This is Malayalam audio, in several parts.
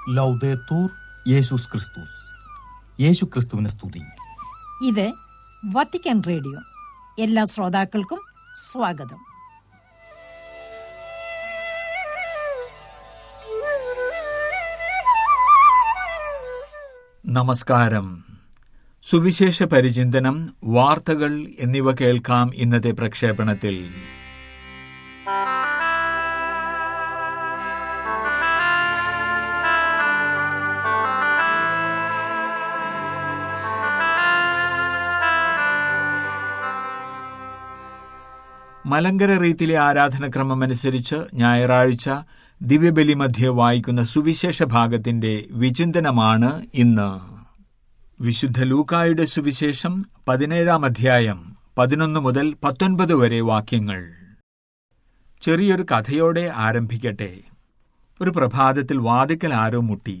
ലൗദേത്തൂർ യേശുസ് ക്രിസ്തുസ് യേശു ക്രിസ്തുവിനെ സ്തുതി ഇത് വത്തിക്കാൻ റേഡിയോ എല്ലാ ശ്രോതാക്കൾക്കും സ്വാഗതം നമസ്കാരം സുവിശേഷ പരിചിന്തനം വാർത്തകൾ എന്നിവ കേൾക്കാം ഇന്നത്തെ പ്രക്ഷേപണത്തിൽ മലങ്കര റീത്തിലെ ആരാധനക്രമമനുസരിച്ച് ഞായറാഴ്ച ദിവ്യബലി മധ്യ വായിക്കുന്ന സുവിശേഷ ഭാഗത്തിന്റെ വിചിന്തനമാണ് ഇന്ന് വിശുദ്ധ ലൂക്കായുടെ സുവിശേഷം പതിനേഴാം അധ്യായം പതിനൊന്ന് മുതൽ പത്തൊൻപത് വരെ വാക്യങ്ങൾ ചെറിയൊരു കഥയോടെ ആരംഭിക്കട്ടെ ഒരു പ്രഭാതത്തിൽ വാതിക്കൽ ആരോ മുട്ടി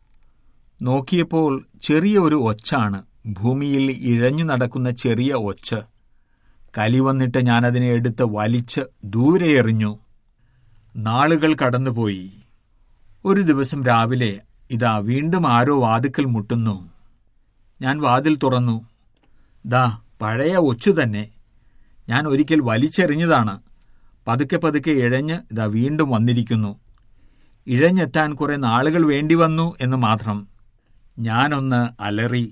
നോക്കിയപ്പോൾ ചെറിയ ഒരു ഒച്ചാണ് ഭൂമിയിൽ ഇഴഞ്ഞു നടക്കുന്ന ചെറിയ ഒച്ച് കലി വന്നിട്ട് ഞാനതിനെ എടുത്ത് വലിച്ച് ദൂരെ എറിഞ്ഞു നാളുകൾ കടന്നുപോയി ഒരു ദിവസം രാവിലെ ഇതാ വീണ്ടും ആരോ വാതിക്കൽ മുട്ടുന്നു ഞാൻ വാതിൽ തുറന്നു ദാ പഴയ ഒച്ചു തന്നെ ഞാൻ ഒരിക്കൽ വലിച്ചെറിഞ്ഞതാണ് പതുക്കെ പതുക്കെ ഇഴഞ്ഞ് ഇതാ വീണ്ടും വന്നിരിക്കുന്നു ഇഴഞ്ഞെത്താൻ കുറെ നാളുകൾ വേണ്ടി വന്നു എന്ന് മാത്രം ഞാനൊന്ന് അലറി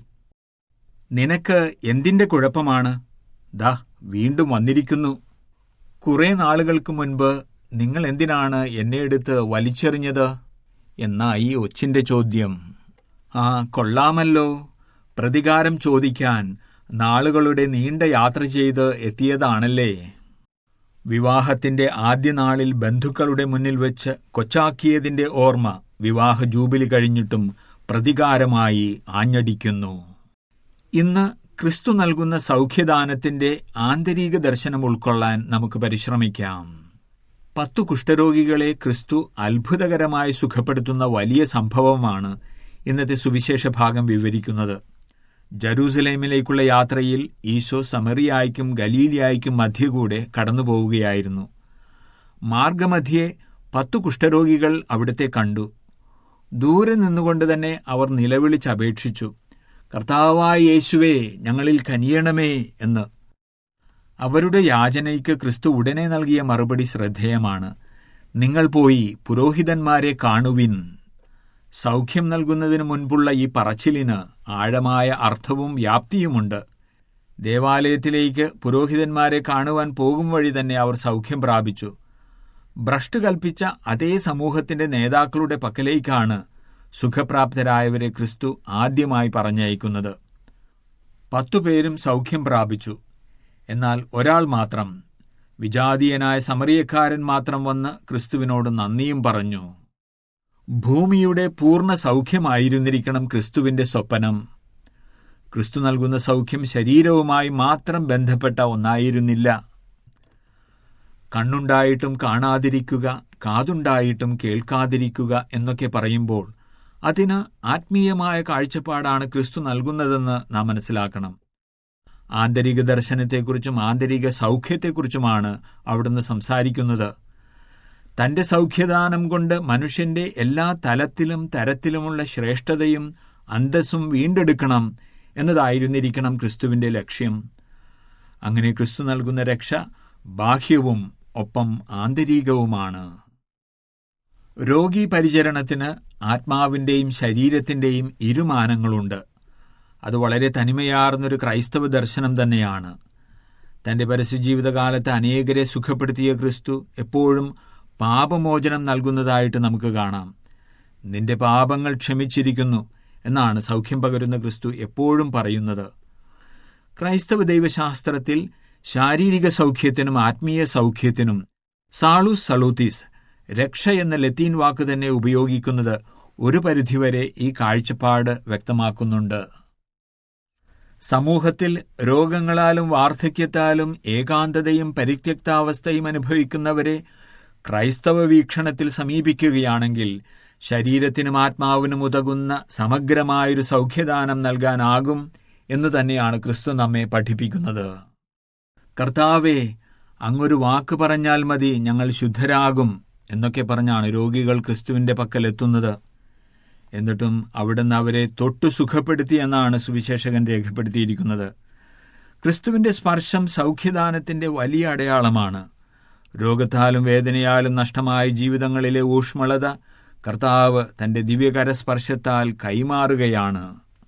നിനക്ക് എന്തിന്റെ കുഴപ്പമാണ് ദാ വീണ്ടും വന്നിരിക്കുന്നു കുറെ നാളുകൾക്ക് മുൻപ് നിങ്ങൾ എന്തിനാണ് എന്നെ എടുത്ത് വലിച്ചെറിഞ്ഞത് എന്നാ ഈ ഒച്ചിന്റെ ചോദ്യം ആ കൊള്ളാമല്ലോ പ്രതികാരം ചോദിക്കാൻ നാളുകളുടെ നീണ്ട യാത്ര ചെയ്ത് എത്തിയതാണല്ലേ വിവാഹത്തിന്റെ ആദ്യ നാളിൽ ബന്ധുക്കളുടെ മുന്നിൽ വെച്ച് കൊച്ചാക്കിയതിന്റെ ഓർമ്മ വിവാഹ ജൂബിലി കഴിഞ്ഞിട്ടും പ്രതികാരമായി ആഞ്ഞടിക്കുന്നു ഇന്ന് ക്രിസ്തു നൽകുന്ന സൗഖ്യദാനത്തിന്റെ ആന്തരിക ദർശനം ഉൾക്കൊള്ളാൻ നമുക്ക് പരിശ്രമിക്കാം പത്തു കുഷ്ഠരോഗികളെ ക്രിസ്തു അത്ഭുതകരമായി സുഖപ്പെടുത്തുന്ന വലിയ സംഭവമാണ് ഇന്നത്തെ സുവിശേഷ ഭാഗം വിവരിക്കുന്നത് ജറൂസലേമിലേക്കുള്ള യാത്രയിൽ ഈശോ സമറിയായ്ക്കും ഗലീലിയായ്ക്കും മധ്യകൂടെ കടന്നുപോവുകയായിരുന്നു മാർഗമധ്യേ പത്തു കുഷ്ഠരോഗികൾ അവിടുത്തെ കണ്ടു ദൂരെ നിന്നുകൊണ്ട് തന്നെ അവർ നിലവിളിച്ചപേക്ഷിച്ചു കർത്താവായ യേശുവേ ഞങ്ങളിൽ കനിയണമേ എന്ന് അവരുടെ യാചനയ്ക്ക് ക്രിസ്തു ഉടനെ നൽകിയ മറുപടി ശ്രദ്ധേയമാണ് നിങ്ങൾ പോയി പുരോഹിതന്മാരെ കാണുവിൻ സൗഖ്യം നൽകുന്നതിന് മുൻപുള്ള ഈ പറച്ചിലിന് ആഴമായ അർത്ഥവും വ്യാപ്തിയുമുണ്ട് ദേവാലയത്തിലേക്ക് പുരോഹിതന്മാരെ കാണുവാൻ പോകും വഴി തന്നെ അവർ സൗഖ്യം പ്രാപിച്ചു ഭ്രഷ്ട് കൽപ്പിച്ച അതേ സമൂഹത്തിന്റെ നേതാക്കളുടെ പക്കലേക്കാണ് സുഖപ്രാപ്തരായവരെ ക്രിസ്തു ആദ്യമായി പറഞ്ഞയക്കുന്നത് പത്തുപേരും സൗഖ്യം പ്രാപിച്ചു എന്നാൽ ഒരാൾ മാത്രം വിജാതീയനായ സമറിയക്കാരൻ മാത്രം വന്ന് ക്രിസ്തുവിനോട് നന്ദിയും പറഞ്ഞു ഭൂമിയുടെ പൂർണ്ണ സൗഖ്യമായിരുന്നിരിക്കണം ക്രിസ്തുവിന്റെ സ്വപ്നം ക്രിസ്തു നൽകുന്ന സൗഖ്യം ശരീരവുമായി മാത്രം ബന്ധപ്പെട്ട ഒന്നായിരുന്നില്ല കണ്ണുണ്ടായിട്ടും കാണാതിരിക്കുക കാതുണ്ടായിട്ടും കേൾക്കാതിരിക്കുക എന്നൊക്കെ പറയുമ്പോൾ അതിന് ആത്മീയമായ കാഴ്ചപ്പാടാണ് ക്രിസ്തു നൽകുന്നതെന്ന് നാം മനസ്സിലാക്കണം ആന്തരിക ദർശനത്തെക്കുറിച്ചും ആന്തരിക സൗഖ്യത്തെക്കുറിച്ചുമാണ് അവിടുന്ന് സംസാരിക്കുന്നത് തന്റെ സൗഖ്യദാനം കൊണ്ട് മനുഷ്യന്റെ എല്ലാ തലത്തിലും തരത്തിലുമുള്ള ശ്രേഷ്ഠതയും അന്തസ്സും വീണ്ടെടുക്കണം എന്നതായിരുന്നിരിക്കണം ക്രിസ്തുവിന്റെ ലക്ഷ്യം അങ്ങനെ ക്രിസ്തു നൽകുന്ന രക്ഷ ബാഹ്യവും ഒപ്പം ആന്തരികവുമാണ് രോഗി പരിചരണത്തിന് ആത്മാവിന്റെയും ശരീരത്തിന്റെയും ഇരുമാനങ്ങളുണ്ട് അത് വളരെ തനിമയാർന്നൊരു ക്രൈസ്തവ ദർശനം തന്നെയാണ് തന്റെ പരസ്യജീവിതകാലത്ത് അനേകരെ സുഖപ്പെടുത്തിയ ക്രിസ്തു എപ്പോഴും പാപമോചനം നൽകുന്നതായിട്ട് നമുക്ക് കാണാം നിന്റെ പാപങ്ങൾ ക്ഷമിച്ചിരിക്കുന്നു എന്നാണ് സൗഖ്യം പകരുന്ന ക്രിസ്തു എപ്പോഴും പറയുന്നത് ക്രൈസ്തവ ദൈവശാസ്ത്രത്തിൽ ശാരീരിക സൗഖ്യത്തിനും ആത്മീയ സൗഖ്യത്തിനും സാളൂസ് സളൂത്തീസ് രക്ഷ എന്ന ലത്തീൻ വാക്ക് തന്നെ ഉപയോഗിക്കുന്നത് ഒരു പരിധിവരെ ഈ കാഴ്ചപ്പാട് വ്യക്തമാക്കുന്നുണ്ട് സമൂഹത്തിൽ രോഗങ്ങളാലും വാർദ്ധക്യത്താലും ഏകാന്തതയും പരിത്യക്താവസ്ഥയും അനുഭവിക്കുന്നവരെ ക്രൈസ്തവ വീക്ഷണത്തിൽ സമീപിക്കുകയാണെങ്കിൽ ശരീരത്തിനും ആത്മാവിനും ഉതകുന്ന സമഗ്രമായൊരു സൗഖ്യദാനം നൽകാനാകും എന്നു തന്നെയാണ് ക്രിസ്തു നമ്മെ പഠിപ്പിക്കുന്നത് കർത്താവേ അങ്ങൊരു വാക്ക് പറഞ്ഞാൽ മതി ഞങ്ങൾ ശുദ്ധരാകും എന്നൊക്കെ പറഞ്ഞാണ് രോഗികൾ ക്രിസ്തുവിന്റെ പക്കൽ എത്തുന്നത് എന്നിട്ടും അവിടുന്ന് അവരെ തൊട്ടു സുഖപ്പെടുത്തി എന്നാണ് സുവിശേഷകൻ രേഖപ്പെടുത്തിയിരിക്കുന്നത് ക്രിസ്തുവിന്റെ സ്പർശം സൗഖ്യദാനത്തിന്റെ വലിയ അടയാളമാണ് രോഗത്താലും വേദനയാലും നഷ്ടമായ ജീവിതങ്ങളിലെ ഊഷ്മളത കർത്താവ് തന്റെ ദിവ്യകരസ്പർശത്താൽ കൈമാറുകയാണ്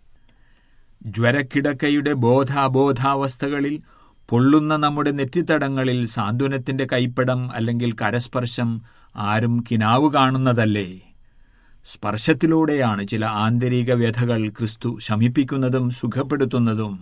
ജ്വരക്കിടക്കയുടെ ബോധാബോധാവസ്ഥകളിൽ പൊള്ളുന്ന നമ്മുടെ നെറ്റിത്തടങ്ങളിൽ സാന്ത്വനത്തിന്റെ കൈപ്പടം അല്ലെങ്കിൽ കരസ്പർശം ആരും കിനാവ് കാണുന്നതല്ലേ സ്പർശത്തിലൂടെയാണ് ചില ആന്തരിക വ്യഥകൾ ക്രിസ്തു ശമിപ്പിക്കുന്നതും സുഖപ്പെടുത്തുന്നതും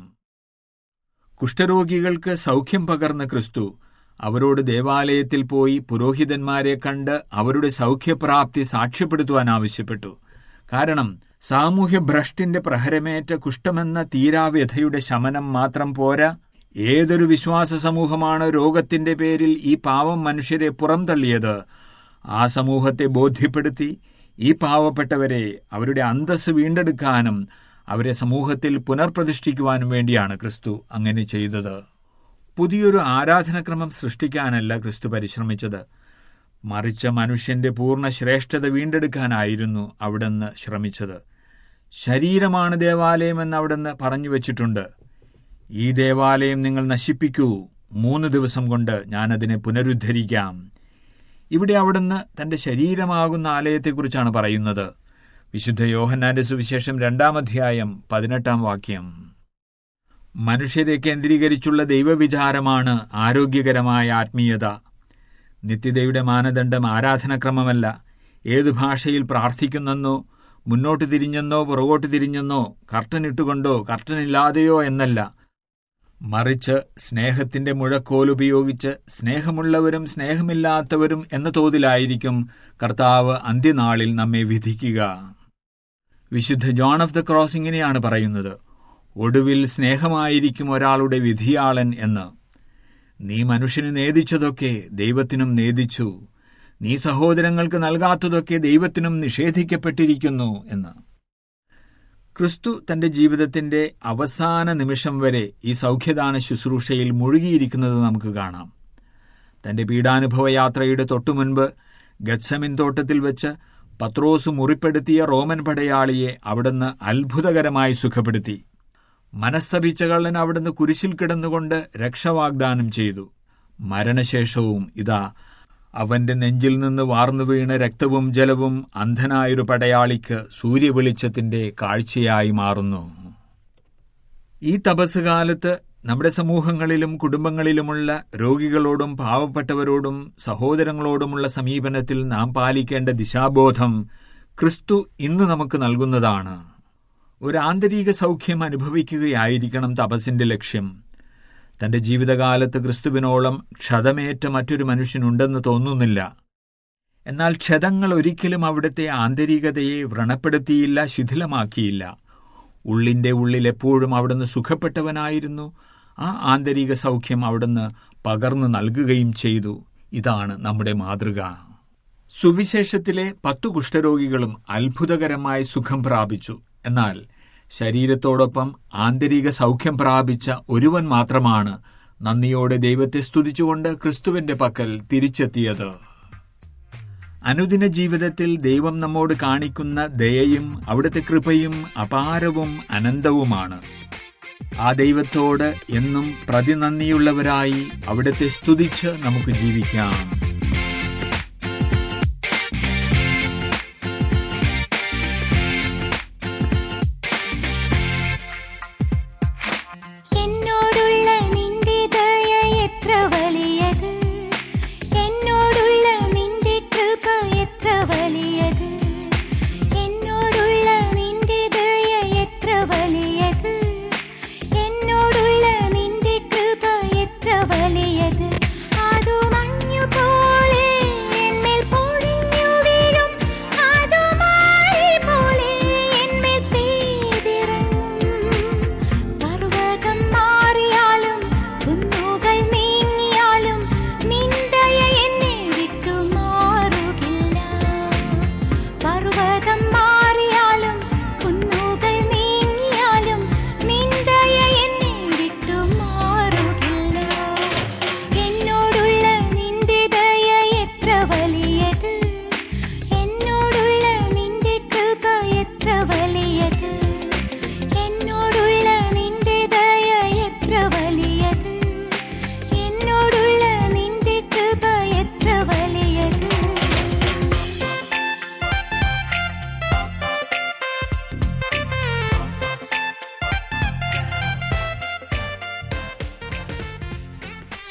കുഷ്ഠരോഗികൾക്ക് സൗഖ്യം പകർന്ന ക്രിസ്തു അവരോട് ദേവാലയത്തിൽ പോയി പുരോഹിതന്മാരെ കണ്ട് അവരുടെ സൗഖ്യപ്രാപ്തി സാക്ഷ്യപ്പെടുത്തുവാൻ ആവശ്യപ്പെട്ടു കാരണം സാമൂഹ്യഭ്രഷ്ടിന്റെ പ്രഹരമേറ്റ കുഷ്ഠമെന്ന തീരാവ്യഥയുടെ ശമനം മാത്രം പോരാ ഏതൊരു വിശ്വാസ സമൂഹമാണ് രോഗത്തിന്റെ പേരിൽ ഈ പാവം മനുഷ്യരെ പുറംതള്ളിയത് ആ സമൂഹത്തെ ബോധ്യപ്പെടുത്തി ഈ പാവപ്പെട്ടവരെ അവരുടെ അന്തസ് വീണ്ടെടുക്കാനും അവരെ സമൂഹത്തിൽ പുനർപ്രതിഷ്ഠിക്കുവാനും വേണ്ടിയാണ് ക്രിസ്തു അങ്ങനെ ചെയ്തത് പുതിയൊരു ആരാധനക്രമം സൃഷ്ടിക്കാനല്ല ക്രിസ്തു പരിശ്രമിച്ചത് മറിച്ച് മനുഷ്യന്റെ പൂർണ്ണ ശ്രേഷ്ഠത വീണ്ടെടുക്കാനായിരുന്നു അവിടുന്ന് ശ്രമിച്ചത് ശരീരമാണ് ദേവാലയമെന്ന് അവിടുന്ന് പറഞ്ഞു വച്ചിട്ടുണ്ട് ഈ ദേവാലയം നിങ്ങൾ നശിപ്പിക്കൂ മൂന്ന് ദിവസം കൊണ്ട് ഞാനതിനെ പുനരുദ്ധരിക്കാം ഇവിടെ അവിടുന്ന് തന്റെ ശരീരമാകുന്ന ആലയത്തെക്കുറിച്ചാണ് പറയുന്നത് വിശുദ്ധ യോഹന്നാന്റെ സുവിശേഷം രണ്ടാം അധ്യായം പതിനെട്ടാം വാക്യം മനുഷ്യരെ കേന്ദ്രീകരിച്ചുള്ള ദൈവവിചാരമാണ് ആരോഗ്യകരമായ ആത്മീയത നിത്യതയുടെ മാനദണ്ഡം ആരാധനക്രമമല്ല ഏതു ഭാഷയിൽ പ്രാർത്ഥിക്കുന്നെന്നോ മുന്നോട്ട് തിരിഞ്ഞെന്നോ പുറകോട്ട് തിരിഞ്ഞെന്നോ കർട്ടനിട്ടുകൊണ്ടോ കർട്ടനില്ലാതെയോ എന്നല്ല മറിച്ച് സ്നേഹത്തിന്റെ മുഴക്കോലുപയോഗിച്ച് സ്നേഹമുള്ളവരും സ്നേഹമില്ലാത്തവരും എന്ന തോതിലായിരിക്കും കർത്താവ് അന്ത്യനാളിൽ നമ്മെ വിധിക്കുക വിശുദ്ധ ജോൺ ഓഫ് ദ ക്രോസ് ഇങ്ങനെയാണ് പറയുന്നത് ഒടുവിൽ സ്നേഹമായിരിക്കും ഒരാളുടെ വിധിയാളൻ എന്ന് നീ മനുഷ്യന് നേദിച്ചതൊക്കെ ദൈവത്തിനും നേദിച്ചു നീ സഹോദരങ്ങൾക്ക് നൽകാത്തതൊക്കെ ദൈവത്തിനും നിഷേധിക്കപ്പെട്ടിരിക്കുന്നു എന്ന് ക്രിസ്തു തന്റെ ജീവിതത്തിന്റെ അവസാന നിമിഷം വരെ ഈ സൗഖ്യദാന ശുശ്രൂഷയിൽ മുഴുകിയിരിക്കുന്നത് നമുക്ക് കാണാം തന്റെ പീഡാനുഭവ യാത്രയുടെ തൊട്ടുമുൻപ് ഗത്സമിൻ തോട്ടത്തിൽ വെച്ച് പത്രോസ് മുറിപ്പെടുത്തിയ റോമൻ പടയാളിയെ അവിടുന്ന് അത്ഭുതകരമായി സുഖപ്പെടുത്തി മനസ്തപിച്ച കള്ളൻ അവിടുന്ന് കുരിശിൽ കിടന്നുകൊണ്ട് രക്ഷവാഗ്ദാനം ചെയ്തു മരണശേഷവും ഇതാ അവന്റെ നെഞ്ചിൽ നിന്ന് വാർന്നു വീണ രക്തവും ജലവും അന്ധനായൊരു പടയാളിക്ക് സൂര്യവെളിച്ചത്തിന്റെ കാഴ്ചയായി മാറുന്നു ഈ തപസ്സുകാലത്ത് നമ്മുടെ സമൂഹങ്ങളിലും കുടുംബങ്ങളിലുമുള്ള രോഗികളോടും പാവപ്പെട്ടവരോടും സഹോദരങ്ങളോടുമുള്ള സമീപനത്തിൽ നാം പാലിക്കേണ്ട ദിശാബോധം ക്രിസ്തു ഇന്ന് നമുക്ക് നൽകുന്നതാണ് ഒരു ആന്തരിക സൗഖ്യം അനുഭവിക്കുകയായിരിക്കണം തപസ്സിന്റെ ലക്ഷ്യം തന്റെ ജീവിതകാലത്ത് ക്രിസ്തുവിനോളം ക്ഷതമേറ്റ മറ്റൊരു മനുഷ്യനുണ്ടെന്ന് തോന്നുന്നില്ല എന്നാൽ ക്ഷതങ്ങൾ ഒരിക്കലും അവിടുത്തെ ആന്തരികതയെ വ്രണപ്പെടുത്തിയില്ല ശിഥിലമാക്കിയില്ല ഉള്ളിന്റെ ഉള്ളിൽ എപ്പോഴും അവിടുന്ന് സുഖപ്പെട്ടവനായിരുന്നു ആ ആന്തരിക സൗഖ്യം അവിടുന്ന് പകർന്നു നൽകുകയും ചെയ്തു ഇതാണ് നമ്മുടെ മാതൃക സുവിശേഷത്തിലെ പത്തു കുഷ്ഠരോഗികളും അത്ഭുതകരമായി സുഖം പ്രാപിച്ചു എന്നാൽ ശരീരത്തോടൊപ്പം ആന്തരിക സൗഖ്യം പ്രാപിച്ച ഒരുവൻ മാത്രമാണ് നന്ദിയോടെ ദൈവത്തെ സ്തുതിച്ചുകൊണ്ട് ക്രിസ്തുവിന്റെ പക്കൽ തിരിച്ചെത്തിയത് അനുദിന ജീവിതത്തിൽ ദൈവം നമ്മോട് കാണിക്കുന്ന ദയയും അവിടുത്തെ കൃപയും അപാരവും അനന്തവുമാണ് ആ ദൈവത്തോട് എന്നും പ്രതിനന്ദിയുള്ളവരായി അവിടുത്തെ സ്തുതിച്ച് നമുക്ക് ജീവിക്കാം എന്നോടുള്ള നിന്റെ ദയ എത്ര വലിയത് എന്നോടുള്ള നിന്റെ കൃപ എത്ര വലിയത് എന്നോടുള്ള നിന്റെ ദയ എത്ര വലിയത് എന്നോടുള്ള നിന്റെ കൃപ എത്ര വലിയത് അതു മഞ്ഞു പോലെ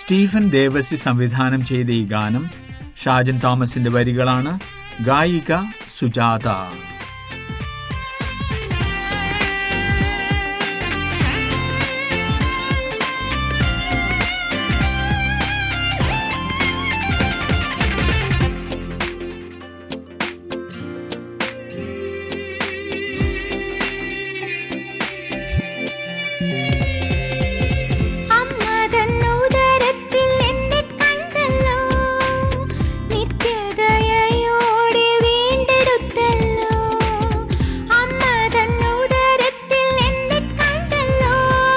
സ്റ്റീഫൻ ദേവസി സംവിധാനം ചെയ്ത ഈ ഗാനം ഷാജൻ തോമസിന്റെ വരികളാണ് ഗായിക സുജാത അമ്മ തന്നുദരത്തിൽ എന്നെ കണ്ടല്ലോ നിത്യദയയോടെ വീണ്ടെടുത്തല്ലോ അമ്മ തന്നുദരത്തിൽ എന്നെ കണ്ടല്ലോ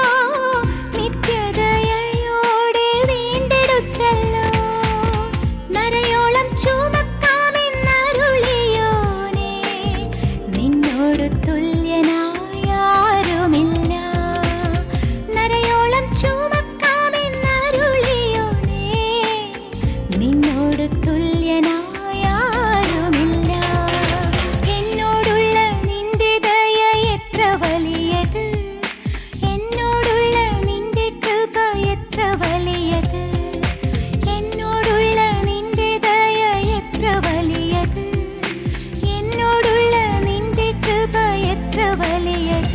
നിത്യദയയോടെ വീണ്ടെടുത്തല്ലോ നരയോളം ചുമക്കാമെന്നരുളിയോനെ നിന്നോട് തുല്യനായ ആരുമില്ല നരയോളം ചുമക്കാമെന്നരുളിയോനെ നിന്നോട് തുല്യനായ ആരുമില്ല എന്നോടുള്ള നിന്റെ ദയ എത്ര വലിയത് എന്നോടുള്ള നിന്റെ കൃപ എത്ര വലിയത് എന്നോടുള്ള നിന്റെ ദയ എത്ര വലിയത് എന്നോടുള്ള നിന്റെ കൃപ എത്ര വലിയത്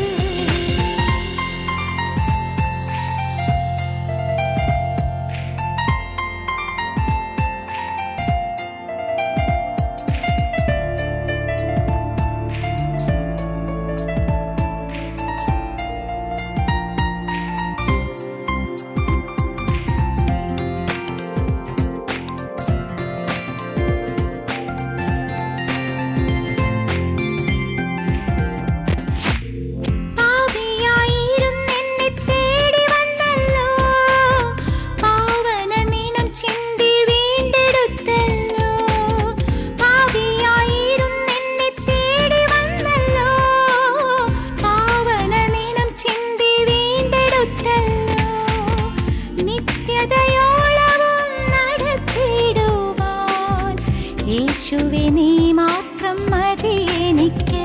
പാപിയായിരുന്നെന്നെ തേടി വന്നല്ലോ പാവന നീണം ചിന്തി വീണ്ടെടുത്തല്ലോ പാപിയായിരുന്നെന്നെ തേടി വന്നല്ലോ പാവന നീണം ചിന്തി വീണ്ടെടുത്തല്ലോ നിത്യതയോളവും നടത്തിടുവാൻ യേശുവെ നീ മാത്രം മതി എനിക്ക്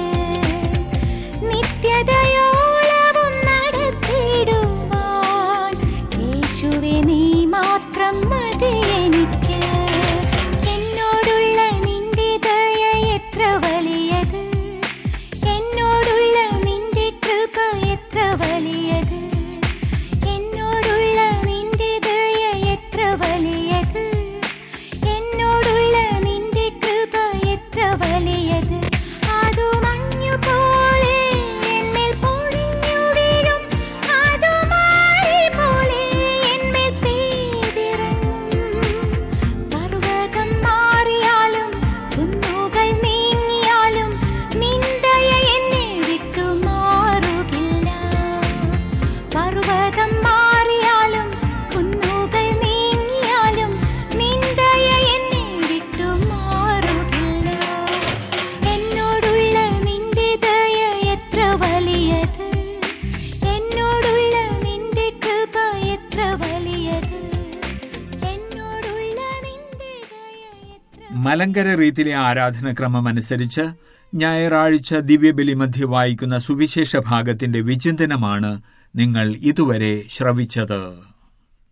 നിത്യതയോളവും നടത്തിടുവാൻ യേശുവെ നീ മാത്രം മതി എനിക്ക് എന്നോടുള്ള നിന്റെ ദയ എത്ര വലിയത് എന്നോടുള്ള നിന്റെ കൃപ എത്ര വലിയത് എന്നോടുള്ള നിന്റെ ദയ എത്ര വലിയത് എന്നോടുള്ള നിന്റെ കൃപ എത്ര വലിയത് അതു മഞ്ഞു പോലെ എന്നിൽ പൊഴിഞ്ഞു വീഴും അതു മാറി പോലെ എന്നിൽ പെയ്തിറങ്ങും പർവ്വതം മാറിയാലും കുന്നുകൾ നീങ്ങിയാലും നിന്ദയ എന്നെ വിട്ടു മാറുകില്ല പർവ്വതം മാറിയാലും കുന്നുകൾ നീങ്ങിയാലും നിന്ദയ എന്നെ വിട്ടു മാറുകില്ല എന്നോടുള്ള നിന്റെ ദയ എത്ര വലിയത് എന്നോടുള്ള നിന്റെ കൃപ എത്ര വലിയത് എന്നോടുള്ള നിന്റെ ദയ എത്ര മലങ്കര റീതിയിലെ ആരാധനക്രമം അനുസരിച്ച് ഞായറാഴ്ച ദിവ്യബലി മധ്യ വായിക്കുന്ന സുവിശേഷ ഭാഗത്തിന്റെ വിചിന്തനമാണ് നിങ്ങൾ ഇതുവരെ ശ്രവിച്ചത്